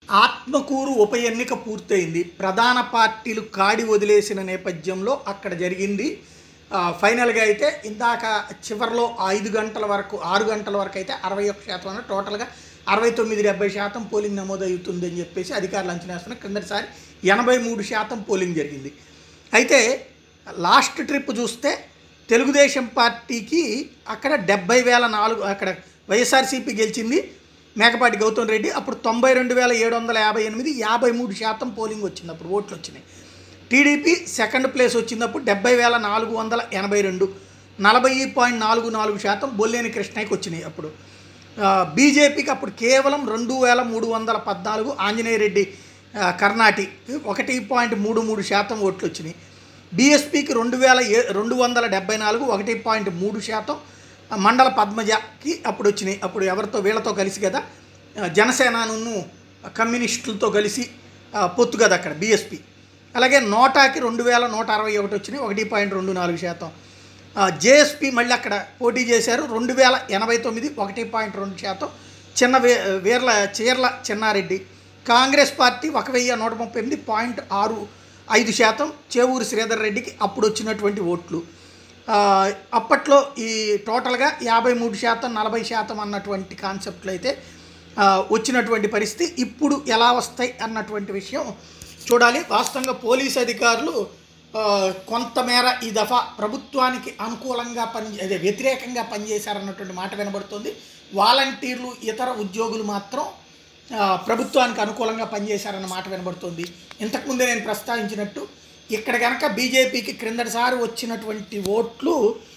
ఆత్మకూరు ఉప ఎన్నిక పూర్తయింది ప్రధాన పార్టీలు కాడి వదిలేసిన నేపథ్యంలో అక్కడ జరిగింది ఆ, ఫైనల్గా అయితే ఇందాక చివరిలో ఐదు గంటల వరకు ఆరు గంటల వరకు అయితే అరవై ఒక్క శాతం అన్న టోటల్గా అరవై తొమ్మిది డెబ్బై శాతం పోలింగ్ నమోదు అవుతుంది అని చెప్పేసి అధికారులు అంచనా వేస్తున్నారు క్రిందటిసారి ఎనభై మూడు శాతం పోలింగ్ జరిగింది అయితే లాస్ట్ ట్రిప్ చూస్తే తెలుగుదేశం పార్టీకి అక్కడ డెబ్బై వేల నాలుగు అక్కడ వైఎస్ఆర్సీపీ గెలిచింది మేకపాటి గౌతమ్ రెడ్డి అప్పుడు తొంభై రెండు వేల ఏడు వందల యాభై ఎనిమిది యాభై మూడు శాతం పోలింగ్ వచ్చింది అప్పుడు ఓట్లు వచ్చినాయి టీడీపీ సెకండ్ ప్లేస్ వచ్చినప్పుడు డెబ్బై వేల నాలుగు వందల ఎనభై రెండు నలభై పాయింట్ నాలుగు నాలుగు శాతం బొల్లేని కృష్ణయ్యకి వచ్చినాయి అప్పుడు ఆ, బీజేపీకి అప్పుడు కేవలం రెండు వేల మూడు వందల పద్నాలుగు ఆంజనేయ రెడ్డి ఆ, కర్ణాటి ఒకటి పాయింట్ మూడు మూడు శాతం ఓట్లు వచ్చినాయి బీఎస్పీకి రెండు వేల ఏ రెండు వందల డెబ్బై నాలుగు ఒకటి పాయింట్ మూడు శాతం ఆ, మండల పద్మజకి అప్పుడు వచ్చినాయి అప్పుడు ఎవరితో వీళ్ళతో కలిసి కదా ఆ, జనసేనను కమ్యూనిస్టులతో కలిసి ఆ, పొత్తు కదా అక్కడ బీఎస్పీ అలాగే నోటాకి రెండు వేల నూట అరవై ఒకటి వచ్చినాయి ఒకటి పాయింట్ రెండు నాలుగు శాతం జేఎస్పీ మళ్ళీ అక్కడ పోటీ చేశారు రెండు వేల ఎనభై తొమ్మిది ఒకటి పాయింట్ రెండు శాతం చిన్న వే వీర్ల చీర్ల చిన్నారెడ్డి కాంగ్రెస్ పార్టీ ఒక వెయ్యి నూట ముప్పై ఎనిమిది పాయింట్ ఆరు ఐదు శాతం చేవూరు శ్రీధర్ రెడ్డికి అప్పుడు వచ్చినటువంటి ఓట్లు ఆ, అప్పట్లో ఈ టోటల్గా యాభై మూడు శాతం నలభై శాతం అన్నటువంటి కాన్సెప్ట్లు అయితే ఆ, వచ్చినటువంటి పరిస్థితి ఇప్పుడు ఎలా వస్తాయి అన్నటువంటి విషయం చూడాలి వాస్తవంగా పోలీస్ అధికారులు ఆ, కొంతమేర ఈ దఫా ప్రభుత్వానికి అనుకూలంగా పని అదే వ్యతిరేకంగా పనిచేశారన్నటువంటి మాట వినబడుతుంది వాలంటీర్లు ఇతర ఉద్యోగులు మాత్రం ఆ, ప్రభుత్వానికి అనుకూలంగా పనిచేశారన్న మాట వినబడుతుంది ఇంతకుముందే నేను ప్రస్తావించినట్టు ఇక్కడ కనుక బీజేపీకి క్రిందటిసారి వచ్చినటువంటి ఓట్లు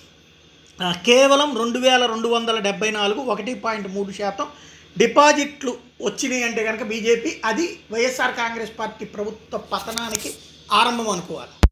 ఆ, కేవలం రెండు వేల రెండు వందల డెబ్బై నాలుగు ఒకటి పాయింట్ మూడు శాతం డిపాజిట్లు వచ్చినాయి అంటే కనుక బీజేపీ అది వైఎస్ఆర్ కాంగ్రెస్ పార్టీ ప్రభుత్వ పతనానికి ఆరంభం అనుకోవాలి